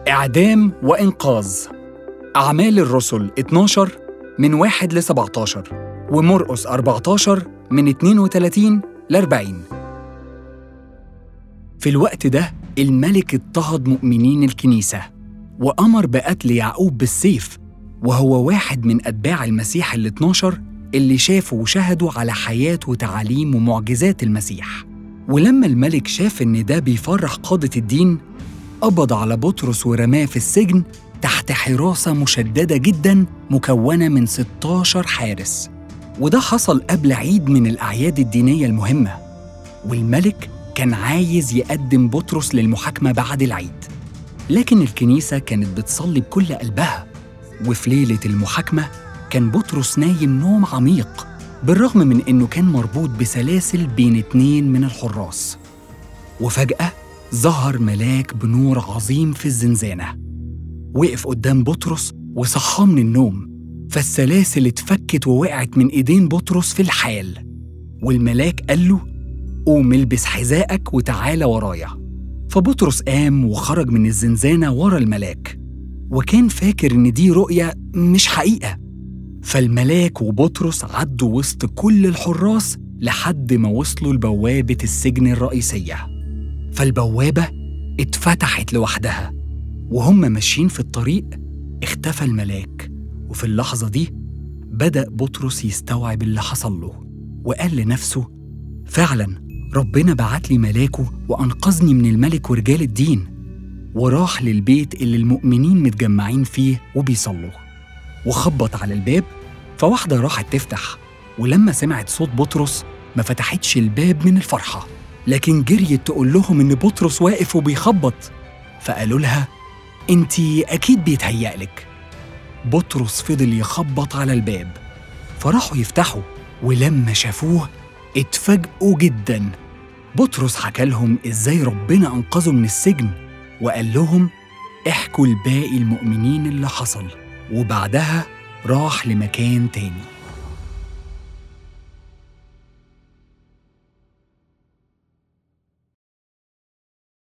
إعدام وإنقاذ أعمال الرسل 12 من 1 ل 17 ومرقس 14 من 32 ل 40 في الوقت ده الملك اضطهد مؤمنين الكنيسة وأمر بقتل يعقوب بالسيف وهو واحد من أتباع المسيح ال 12 اللي شافوا وشهدوا على حياة وتعاليم ومعجزات المسيح ولما الملك شاف إن ده بيفرح قادة الدين قبض على بطرس ورماه في السجن تحت حراسة مشددة جدا مكونة من 16 حارس وده حصل قبل عيد من الأعياد الدينية المهمة والملك كان عايز يقدم بطرس للمحاكمة بعد العيد لكن الكنيسة كانت بتصلي بكل قلبها وفي ليلة المحاكمة كان بطرس نايم نوم عميق بالرغم من إنه كان مربوط بسلاسل بين اتنين من الحراس وفجأة ظهر ملاك بنور عظيم في الزنزانة وقف قدام بطرس وصحاه من النوم فالسلاسل اتفكت ووقعت من ايدين بطرس في الحال والملاك قال له قوم البس حذائك وتعالى ورايا فبطرس قام وخرج من الزنزانة ورا الملاك وكان فاكر إن دي رؤية مش حقيقة فالملاك وبطرس عدوا وسط كل الحراس لحد ما وصلوا لبوابة السجن الرئيسية فالبوابة اتفتحت لوحدها وهم ماشيين في الطريق اختفى الملاك وفي اللحظة دي بدأ بطرس يستوعب اللي حصل له وقال لنفسه فعلا ربنا بعت لي ملاكه وأنقذني من الملك ورجال الدين وراح للبيت اللي المؤمنين متجمعين فيه وبيصلوا وخبط على الباب فواحدة راحت تفتح ولما سمعت صوت بطرس ما فتحتش الباب من الفرحة لكن جريت تقول لهم إن بطرس واقف وبيخبط فقالوا لها انتي أكيد بيتهيألك بطرس فضل يخبط على الباب فراحوا يفتحوا ولما شافوه اتفاجئوا جدا بطرس حكى لهم ازاي ربنا انقذه من السجن وقال لهم احكوا لباقي المؤمنين اللي حصل وبعدها راح لمكان تاني